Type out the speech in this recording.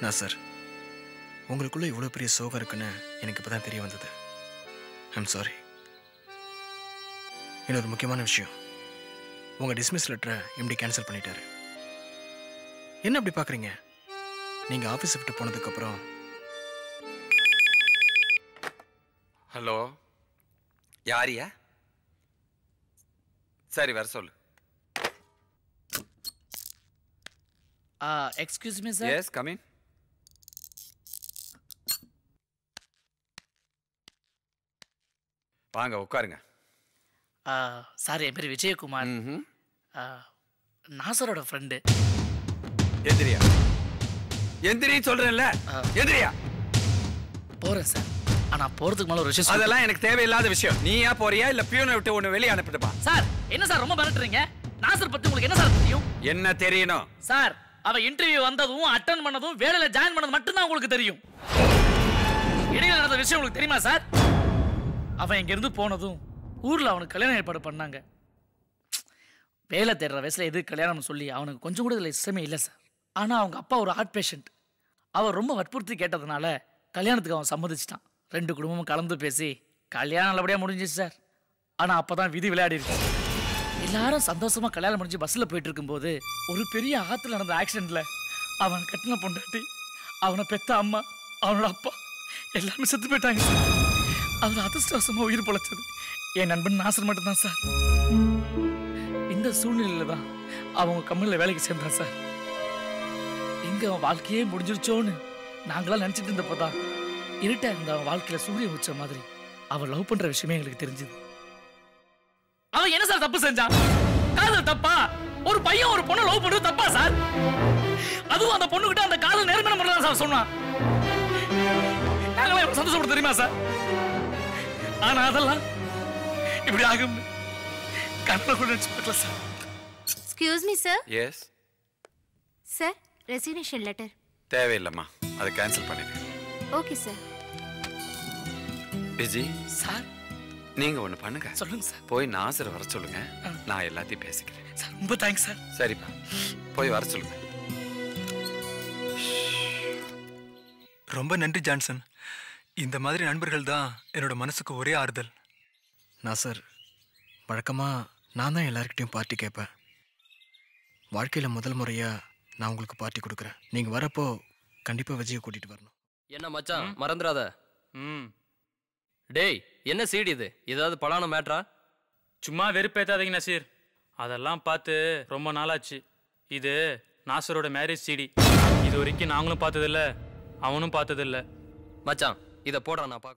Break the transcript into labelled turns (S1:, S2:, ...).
S1: நான் சார் உங்களுக்குள்ள இவ்வளோ பெரிய சோகம் இருக்குன்னு எனக்கு இப்போ தான் தெரிய வந்தது ஐம் சாரி இன்னொரு முக்கியமான விஷயம் உங்கள் டிஸ்மிஸ் லெட்டரை எம்டி கேன்சல் பண்ணிட்டாரு என்ன அப்படி பார்க்குறீங்க நீங்கள் ஆஃபீஸ் விட்டு போனதுக்கப்புறம்
S2: ஹலோ யாரியா சரி வர சொல்லு
S3: excuse me sir
S2: yes come in வாங்க உட்காருங்க
S3: சார் என் பேர் விஜயகுமார்
S2: ம்ஹும்.
S3: ஆ, நாசரோட ஃப்ரெண்டு
S2: எந்திரியா எந்திரி சொல்றேன்ல எந்திரியா
S3: போகிறேன் சார் ஆனால் போகிறதுக்கு மேலே ஒரு விஷயம் சொல்லணும்.
S2: அதெல்லாம் எனக்கு தேவையில்லாத விஷயம் நீயா போறியா இல்ல பியூனை விட்டு ஒண்ணு வெளியே அனுப்பிட்டுப்பா
S3: சார் என்ன சார் ரொம்ப மிரட்டுறீங்க நாசர் பற்றி உங்களுக்கு என்ன சார் தெரியும்
S2: என்ன தெரியணும்
S3: சார் அவ இன்டர்வியூ வந்ததும் அட்டன் பண்ணதும் வேலையில ஜாயின் பண்ணது மட்டும்தான் உங்களுக்கு தெரியும் இடையில நடந்த விஷயம் உங்களுக்கு தெரியுமா சார் அவன் இங்க இருந்து போனதும் ஊர்ல அவனுக்கு கல்யாணம் ஏற்பாடு பண்ணாங்க வேலை தேடுற வயசுல எது கல்யாணம்னு சொல்லி அவனுக்கு கொஞ்சம் கூட இதுல இஷ்டமே இல்லை சார் ஆனா அவங்க அப்பா ஒரு ஹார்ட் பேஷண்ட் அவர் ரொம்ப வற்புறுத்தி கேட்டதுனால கல்யாணத்துக்கு அவன் சம்மதிச்சிட்டான் ரெண்டு குடும்பமும் கலந்து பேசி கல்யாணம் நல்லபடியா முடிஞ்சிச்சு சார் ஆனா அப்பதான் விதி விளையாடிருச்சு எல்லாரும் சந்தோஷமா கல்யாணம் முடிஞ்சு பஸ்ல போயிட்டு இருக்கும்போது ஒரு பெரிய ஆத்துல நடந்த ஆக்சிடென்ட்ல அவன் கட்டின பொண்டாட்டி அவனை பெத்த அம்மா அவனோட அப்பா எல்லாருமே செத்து போயிட்டாங்க சார் அவர் அதிர்ஷ்டவசமா உயிர் பொழைச்சது என் நண்பன் நாசர் மட்டும்தான் சார் இந்த சூழ்நிலையில தான் அவங்க கம்பெனியில் வேலைக்கு சேர்ந்தான் சார் எங்க அவன் வாழ்க்கையே முடிஞ்சிருச்சோன்னு நாங்களாம் நினைச்சிட்டு இருந்தப்போ தான் இருட்டா இருந்த அவன் வாழ்க்கையில சூரியன் உச்ச மாதிரி அவன் லவ் பண்ற விஷயமே எங்களுக்கு தெரிஞ்சது அவன் என்ன சார் தப்பு செஞ்சான் காதல் தப்பா ஒரு பையன் ஒரு பொண்ணை லவ் பண்றது தப்பா சார் அதுவும் அந்த பொண்ணுகிட்ட அந்த காதல் நேர்மையான முறையில் தான் சார் சொன்னான் நாங்களாம் எவ்வளவு சந்தோஷப்பட தெரியுமா சார் ஆனா அதெல்லாம் இப்படி ஆகும் கண்ணை கூட நினைச்சு பார்க்கல sir
S4: excuse me sir
S2: yes
S4: sir resignation letter
S2: தேவையில்லைம்மா அதை கேன்சல் பண்ணிடு
S4: ஓகே சார்
S2: விஜி
S3: சார்
S2: நீங்க ஒண்ணு பண்ணுங்க
S3: சொல்லுங்க சார்
S2: போய் நாசர் வர சொல்லுங்க நான் எல்லாத்தையும் பேசிக்கிறேன்
S3: சார் ரொம்ப தேங்க்ஸ் சார்
S2: சரிப்பா போய் வர சொல்லுங்க
S5: ரொம்ப நன்றி ஜான்சன் இந்த மாதிரி நண்பர்கள் தான் என்னோட மனசுக்கு ஒரே ஆறுதல்
S1: நான் சார் வழக்கமாக நான் தான் எல்லாருக்கிட்டையும் பார்ட்டி கேட்பேன் வாழ்க்கையில் முதல் முறையாக நான் உங்களுக்கு பார்ட்டி கொடுக்குறேன் நீங்கள் வரப்போ கண்டிப்பாக விஜயை கூட்டிகிட்டு வரணும்
S6: என்ன மச்சான் மறந்துடாத ம் டேய் என்ன சீடி இது ஏதாவது பலான மேட்ரா
S7: சும்மா வெறுப்பேத்தாதீங்க நசீர் அதெல்லாம் பார்த்து ரொம்ப நாளாச்சு இது நாசரோட மேரேஜ் சிடி இது வரைக்கும் நாங்களும் பார்த்ததில்ல அவனும் பார்த்ததில்ல
S6: மச்சான் இதை போடுறா நான் பார்க்க